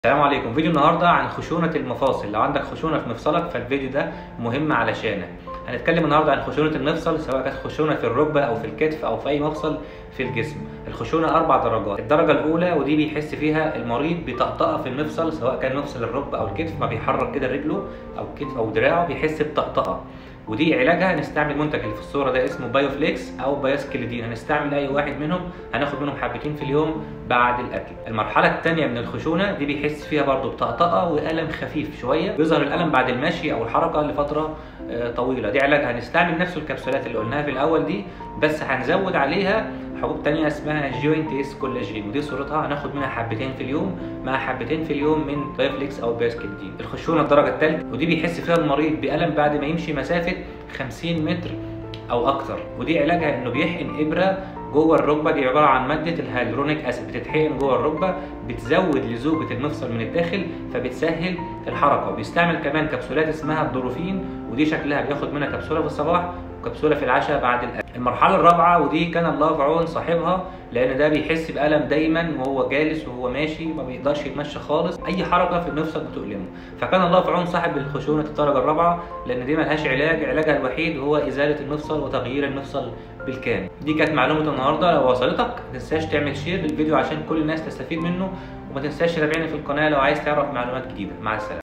السلام عليكم فيديو النهارده عن خشونة المفاصل لو عندك خشونة في مفصلك فالفيديو ده مهم علشانك هنتكلم النهارده عن خشونة المفصل سواء كانت خشونة في الركبة او في الكتف او في اي مفصل في الجسم الخشونة اربع درجات الدرجة الاولى ودي بيحس فيها المريض بطقطقة في المفصل سواء كان مفصل الركبة او الكتف ما بيحرك كده رجله او كتف او دراعه بيحس بطقطقة ودي علاجها هنستعمل المنتج اللي في الصوره ده اسمه بايوفليكس او بايوسكليدين هنستعمل اي واحد منهم هناخد منهم حبتين في اليوم بعد الاكل المرحله الثانيه من الخشونه دي بيحس فيها برضو بطقطقه والم خفيف شويه بيظهر الالم بعد المشي او الحركه لفتره طويله دي علاجها هنستعمل نفس الكبسولات اللي قلناها في الاول دي بس هنزود عليها حبوب تانية اسمها جوينت اس كولاجين ودي صورتها هناخد منها حبتين في اليوم مع حبتين في اليوم من بايوفليكس او بايوسكليدين الخشونه الدرجه الثالثه ودي بيحس فيها المريض بالم بعد ما يمشي مسافه 50 متر او اكتر ودي علاجها انه بيحقن ابره جوه الركبه دي عباره عن ماده الهيالورونيك اسيد بتتحقن جوه الركبه بتزود لزوجه المفصل من الداخل فبتسهل الحركه وبيستعمل كمان كبسولات اسمها الدروفين ودي شكلها بياخد منها كبسوله في الصباح وكبسوله في العشاء بعد الاكل المرحله الرابعه ودي كان الله في عون صاحبها لان ده بيحس بالم دايما وهو جالس وهو ماشي ما بيقدرش يتمشى خالص اي حركه في المفصل بتؤلمه فكان الله في عون صاحب الخشونه الدرجه الرابعه لان دي ملهاش علاج علاجها الوحيد هو ازاله المفصل وتغيير المفصل بالكامل دي كانت معلومه النهارده لو وصلتك ما تنساش تعمل شير للفيديو عشان كل الناس تستفيد منه وما تنساش تتابعني في القناه لو عايز تعرف معلومات جديده مع السلامه